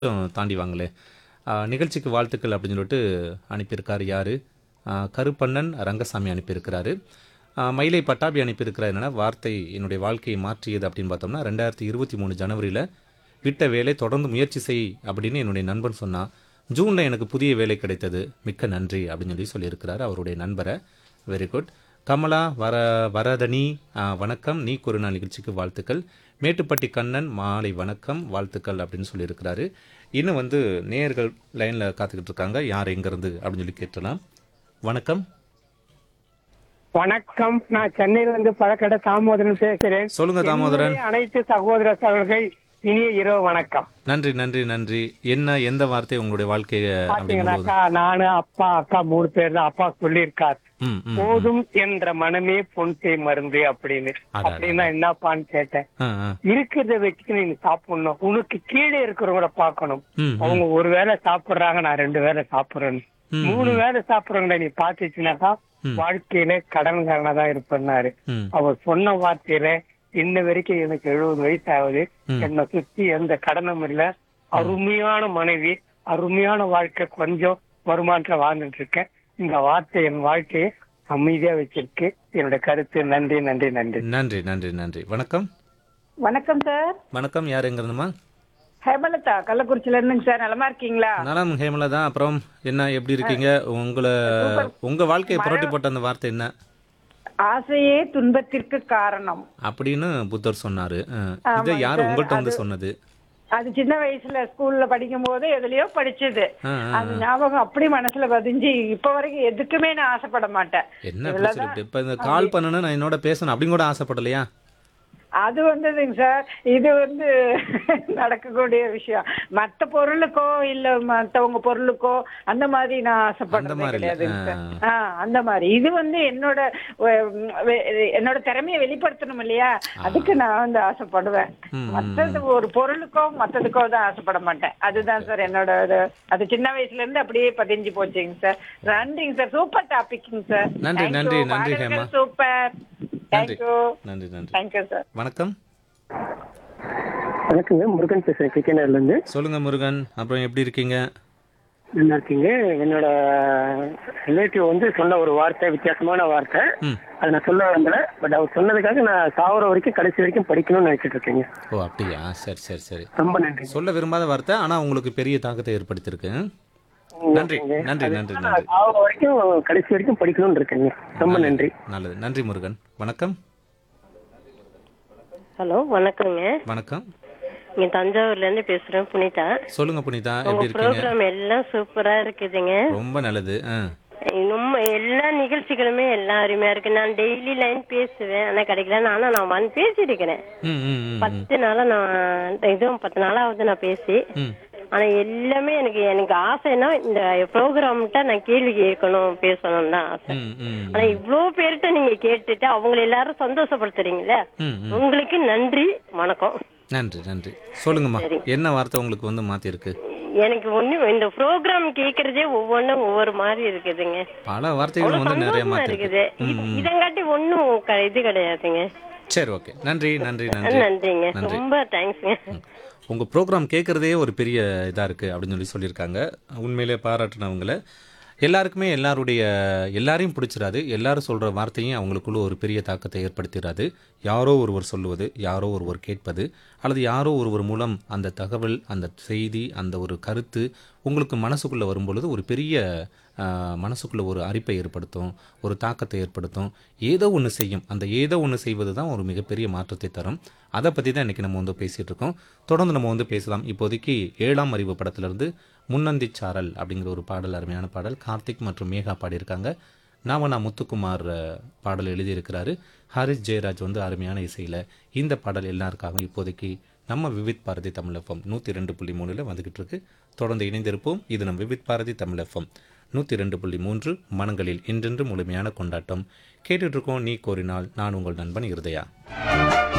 கொஞ்சம் தாண்டி வாங்களே ஆ, நிகழ்ச்சிக்கு வாழ்த்துக்கள் அப்படின்னு சொல்லிட்டு அனுப்பியிருக்காரு யார் கருப்பண்ணன் ரங்கசாமி அனுப்பியிருக்கிறாரு ஆ, மயிலை பட்டாபி அனுப்பியிருக்கிறார் என்னென்னா வார்த்தை என்னுடைய வாழ்க்கையை மாற்றியது அப்படின்னு பார்த்தோம்னா ரெண்டாயிரத்தி இருபத்தி மூணு ஜனவரியில் விட்ட வேலை தொடர்ந்து முயற்சி செய் அப்படின்னு என்னுடைய நண்பன் சொன்னான் ஜூனில் எனக்கு புதிய வேலை கிடைத்தது மிக்க நன்றி அப்படின்னு சொல்லி சொல்லியிருக்கிறாரு அவருடைய நண்பரை வெரி குட் கமலா வர வரதனி ஆ, வணக்கம் நீ ஒரு நாள் நிகழ்ச்சிக்கு வாழ்த்துக்கள் மேட்டுப்பட்டி கண்ணன் மாலை வணக்கம் வாழ்த்துக்கள் அப்படின்னு சொல்லியிருக்கிறாரு இன்னும் வந்து நேயர்கள் லைனில் காத்துக்கிட்டு இருக்காங்க யார் எங்கேருந்து அப்படின்னு சொல்லி கேட்டலாம் வணக்கம் வணக்கம் நான் சென்னையில இருந்து பழக்கடை தாமோதரன் பேசுறேன் சொல்லுங்க தாமோதரன் என்னுடைய அனைத்து சகோதர சகோதரர்கள் இனிய இரவு வணக்கம் நன்றி நன்றி நன்றி என்ன எந்த வார்த்தை உங்களுடைய வாழ்க்கையை அப்படிங்கும்போது பாத்தீங்கன்னாக்கா நானு அப்பா அக்கா மூணு பேர் தான் அப்பா சொல்லியிருக்கார் ம் ம் போதும் என்ற மனமே பொன்சை மருந்து அப்படின்னு அடடா. அப்படின்னா என்னப்பான்னு கேட்டேன் ஆ ஆ இருக்கிறத வச்சு நீ சாப்பிடணும் உனக்கு கீழே இருக்கிறவங்கள பார்க்கணும் ம் ம் அவங்க ஒரு வேளை சாப்பிடுறாங்க நான் ரெண்டு வேளை சாப்பிடுறேன் ம், மூணு வேளை சாப்பிடுறவங்கள நீ பாத்துச்சுனாக்கா வாழ்க்கையில கடன்காரனா தான் இருப்பேன்னாரு ம் அவர் சொன்ன வார்த்தையில இன்ன வரைக்கும் எனக்கு எழுபது வயசு ஆகுது ம். என்னை சுத்தி எந்த கடனும் இல்ல அருமையான மனைவி அருமையான வாழ்க்கை கொஞ்சம் வருமானத்துல வாழ்ந்துட்டு இருக்கேன் இந்த வார்த்தை என் வாழ்க்கையை அமைதியா வச்சிருக்கு என்னோட கருத்து நன்றி நன்றி நன்றி நன்றி நன்றி நன்றி வணக்கம் வணக்கம் சார் வணக்கம் யார் எங்கேருந்துமா ஹேமலதா கள்ளக்குறிச்சில இருந்துங்க சார் நலமா இருக்கீங்களா நலம் ஹேமலா தான் அப்புறம் என்ன எப்படி இருக்கீங்க உங்களை உங்க வாழ்க்கையை புரட்டி போட்ட அந்த வார்த்தை என்ன ஆசையே துன்பத்திற்கு காரணம் அப்படின்னு புத்தர் சொன்னாரு அஹ், இதை யார் உங்கள்கிட்ட வந்து சொன்னது அது சின்ன வயசுல ஸ்கூல்ல படிக்கும் போது எதுலயோ படிச்சது ஆ, ஆ, அது ஞாபகம் அப்படி மனசுல பதிஞ்சு இப்ப வரைக்கும் எதுக்குமே நான் ஆசைப்பட மாட்டேன் என்ன இப்படி சொல்லிட்டு இப்ப இந்த கால் பண்ணணும் நான் என்னோட பேசணும் அப்படின்னு கூட ஆசைப்படலையா அது வந்ததுங்க சார் இது வந்து நடக்கக்கூடிய விஷயம் மத்த பொருளுக்கோ இல்ல மத்தவங்க பொருளுக்கோ அந்த மாதிரி நான் அந்த ஆசைப்படுறதே மாதிரி இல்ல. கிடையாதுங்க சார் ஆ, அந்த மாதிரி இது வந்து என்னோட வெ- வெ- என்னோட திறமையை வெளிப்படுத்தணும் இல்லையா அதுக்கு நான் வந்து ஆசைப்படுவேன் ம், மத்தது ஒரு பொருளுக்கோ மத்ததுக்கோ தான் ஆசைப்பட மாட்டேன் அதுதான் சார் என்னோட இது. அது சின்ன வயசுல இருந்து அப்படியே பதிஞ்சு போச்சுங்க சார் நன்றிங்க சார் சூப்பர் டாபிக்ங்க சார் நன்றி, நன்றி, நன்றி, ஹேமா. சூப்பர் நன்றி தேங்க்யூ நன்றி நன்றி தேங்க்யூ சார் வணக்கம் வணக்கங்க முருகன் பேசுறேன் கிச்சனர்ல இருந்து சொல்லுங்க முருகன் அப்புறம் எப்படி இருக்கீங்க நல்லா இருக்கீங்க என்னோட ரிலேட்டிவ் வந்து சொன்ன ஒரு வார்த்தை வித்தியாசமான வார்த்தை ம் அது நான் சொல்ல வரல பட் அவர் சொன்னதுக்காக நான் சாவர வரைக்கும் கடைசி வரைக்கும் படிக்கணும்னு நினைச்சிட்டு இருக்கேங்க ஓ அப்படியா சரி சரி சரி ரொம்ப நன்றி சொல்ல விரும்பாத வார்த்தை ஆனா உங்களுக்கு பெரிய தாக்கத்தை ஏற்படுத்தியிருக்கு நன்றி நன்றி நன்றி நான் நன்றி சாவர வரைக்கும் கடைசி வரைக்கும் படிக்கணும்னு இருக்கேங்க ரொம்ப நன்றி நல்லது நன்றி முருகன் வணக்கம் ஹலோ வணக்கங்க வணக்கம் இங்க தஞ்சாவூர்ல இருந்து பேசுறேன் புனிதா சொல்லுங்க புனிதா உங்க எப்படி இருக்கீங்க ப்ரோக்ராம் எல்லாம் சூப்பரா இருக்குதுங்க ரொம்ப நல்லது ஆ இன்னும் எல்லா நிகழ்ச்சிகளுமே எல்லாம் அருமையா இருக்கு நான் டெய்லி லைன் பேசுவேன் ஆனா கிடைக்கல ஆனா நான் வந்து பேசியிருக்கிறேன் ம் ம் ம் பத்து நாளா நான் இதுவும் பத்து நாளாவது நான் பேசி ம் ஆனா எல்லாமே எனக்கு எனக்கு ஆசைன்னா இந்த ப்ரோக்ராம்கிட்ட நான் கேள்வி கேட்கணும் பேசணும் தான் ஆசை ம் ம் ஆனா இவ்ளோ பேர்கிட்ட நீங்க கேட்டுட்டு அவங்களை எல்லாரும் சந்தோஷப்படுத்துறீங்களே ம் ம் உங்களுக்கு நன்றி வணக்கம் நன்றி நன்றி சொல்லுங்கம்மா என்ன வார்த்தை உங்களுக்கு வந்து மாத்திருக்கு எனக்கு ஒண்ணு இந்த ப்ரோக்ராம் கேக்குறதே ஒவ்வொன்றும் ஒவ்வொரு மாதிரி இருக்குதுங்க பல வார்த்தைகள் அவ்வளவு வந்து நிறைய சந்தோஷமா மாத்திருக்கு இருக்குது இது- இதங்காட்டி ஒண்ணும் க- இது கிடையாதுங்க சரி ஓகே நன்றி நன்றி நன்றி நன்றிங்க நன்றி ரொம்ப தேங்க்ஸ்ங்க உங்கள் ப்ரோக்ராம் கேட்குறதே ஒரு பெரிய இதாக இருக்குது அப்படின்னு சொல்லி சொல்லியிருக்காங்க உண்மையிலே பாராட்டினவங்கள எல்லாருக்குமே எல்லாருடைய எல்லாரையும் பிடிச்சிராது எல்லாரும் சொல்கிற வார்த்தையும் அவங்களுக்குள்ள ஒரு பெரிய தாக்கத்தை ஏற்படுத்திடாது யாரோ ஒருவர் சொல்லுவது யாரோ ஒருவர் கேட்பது அல்லது யாரோ ஒருவர் மூலம் அந்த தகவல் அந்த செய்தி அந்த ஒரு கருத்து உங்களுக்கு மனசுக்குள்ளே வரும்பொழுது ஒரு பெரிய ஆஹ், மனசுக்குள்ள ஒரு அரிப்பை ஏற்படுத்தும் ஒரு தாக்கத்தை ஏற்படுத்தும் ஏதோ ஒன்று செய்யும் அந்த ஏதோ ஒன்று செய்வது தான் ஒரு மிகப்பெரிய மாற்றத்தை தரும் அதை பற்றி தான் இன்றைக்கி நம்ம வந்து பேசிகிட்டு இருக்கோம் தொடர்ந்து நம்ம வந்து பேசலாம் இப்போதைக்கு ஏழாம் அறிவு படத்திலிருந்து முன்னந்தி சாரல் அப்படிங்கிற ஒரு பாடல் அருமையான பாடல் கார்த்திக் மற்றும் மேகா பாடியிருக்காங்க நாமனா முத்துக்குமார் அஹ், பாடல் எழுதியிருக்கிறாரு ஹரிஷ் ஜெயராஜ் வந்து அருமையான இசையில் இந்த பாடல் எல்லாருக்காகவும் இப்போதைக்கு நம்ம விவித் பாரதி தமிழ் எஃப்எம் நூற்றி ரெண்டு புள்ளி மூணில் வந்துக்கிட்டு இருக்கு தொடர்ந்து இணைந்திருப்போம் இது நம் விவித் பாரதி தமிழ் எஃப்எம் நூற்றி ரெண்டு புள்ளி மூன்று மனங்களில் இன்றென்று முழுமையான கொண்டாட்டம் கேட்டுட்டு இருக்கோம் நீ கோரினால் நான் உங்கள் நண்பன் இருதயா